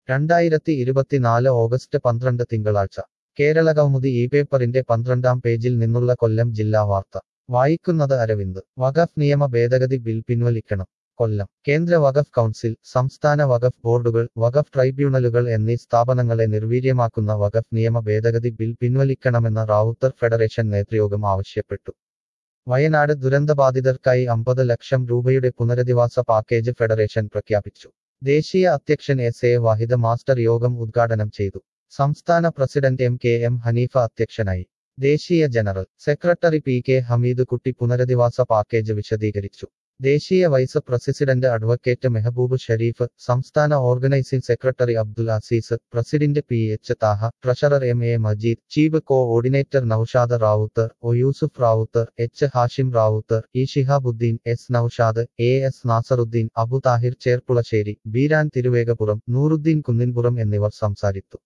രണ്ടായിരത്തി ഇരുപത്തിനാല് ഓഗസ്റ്റ് പന്ത്രണ്ട് തിങ്കളാഴ്ച കേരള കൗമുദി ഈ പേപ്പറിന്റെ പന്ത്രണ്ടാം പേജിൽ നിന്നുള്ള കൊല്ലം ജില്ലാ വാർത്ത വായിക്കുന്നത് അരവിന്ദ് വഖഫ് നിയമ ഭേദഗതി ബിൽ പിൻവലിക്കണം കൊല്ലം കേന്ദ്ര വഖഫ് കൗൺസിൽ സംസ്ഥാന വഖഫ് ബോർഡുകൾ വഖഫ് ട്രൈബ്യൂണലുകൾ എന്നീ സ്ഥാപനങ്ങളെ നിർവീര്യമാക്കുന്ന വഖഫ് നിയമ ഭേദഗതി ബിൽ പിൻവലിക്കണമെന്ന് റാവുത്തർ ഫെഡറേഷൻ നേതൃയോഗം ആവശ്യപ്പെട്ടു വയനാട് ദുരന്തബാധിതർക്കായി അമ്പത് ലക്ഷം രൂപയുടെ പുനരധിവാസ പാക്കേജ് ഫെഡറേഷൻ പ്രഖ്യാപിച്ചു ദേശീയ അധ്യക്ഷൻ എസ് എ വാഹിദ് മാസ്റ്റർ യോഗം ഉദ്ഘാടനം ചെയ്തു സംസ്ഥാന president M K M Haneefa അധ്യക്ഷനായി ദേശീയ general secretary P K Hameed Kutty പുനരധിവാസ പാക്കേജ് വിശദീകരിച്ചു ദേശീയ vice president advocate Mehboob Shareef സംസ്ഥാന organising secretary Abdul Azeez president P H Thaha treasurer M A Majeed chief coordinator Noushad Rawther O Yusuf Rawther H Hashim Rawther E Shihabuddin S Noushad A S Nasaruddin Abu Thahir Cherpulassery Beeran Thiruvegappura Nooruddin Kunninpuram എന്നിവർ സംസാരിച്ചു